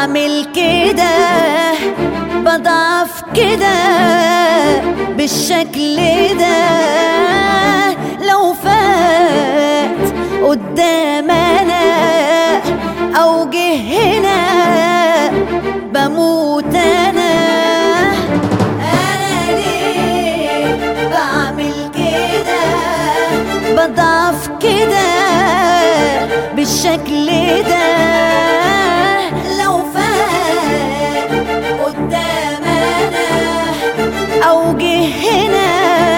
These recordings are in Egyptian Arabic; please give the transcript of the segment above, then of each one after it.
بعمل كده بضعف كده بالشكل ده لو فات قدام انا او جه هنا بموت انا انا ليه بعمل كده بضعف كده بالشكل ده لو فات قدام انا او جه هنا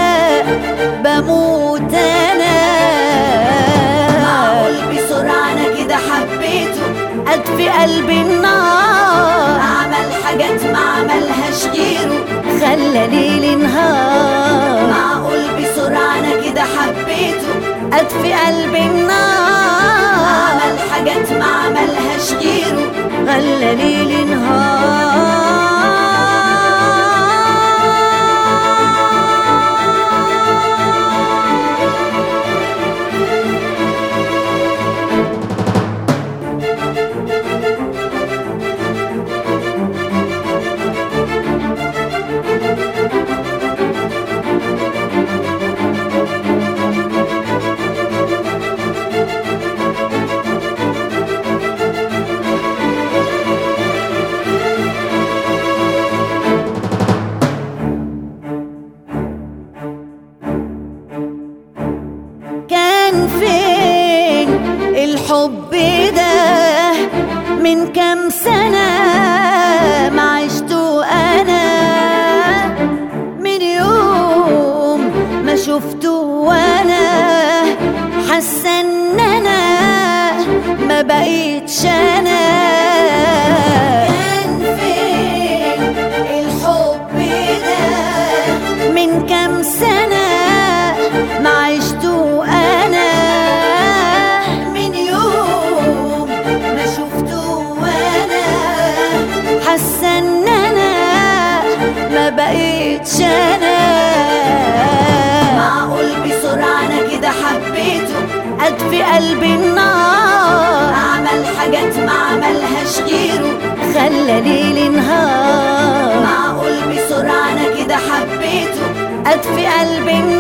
بموت انا معقول بسرعة انا كده حبيته اطفي قلبي النار عمل حاجات ما عملهاش غيره خلى ليلي نهار معقول بسرعة انا كده حبيته اطفي قلبي النار عمل حاجات ما عملهاش غيره خلى ليلي نهار كان فين الحب ده من كام سنة ما عشته أنا من يوم ما شفته وأنا حاسة إن أنا ما بقيتش أنا كان فين الحب ده من كام سنة ما عشته أنا من يوم ما شفته وأنا حاسة إن أنا ما بقيتش أنا معقول بسرعة أنا كده حبيته أطفي قلبي النار عمل حاجات ما عملهاش غيره خلى ليلي نهار معقول بسرعة أنا كده حبيته أطفي قلبي النار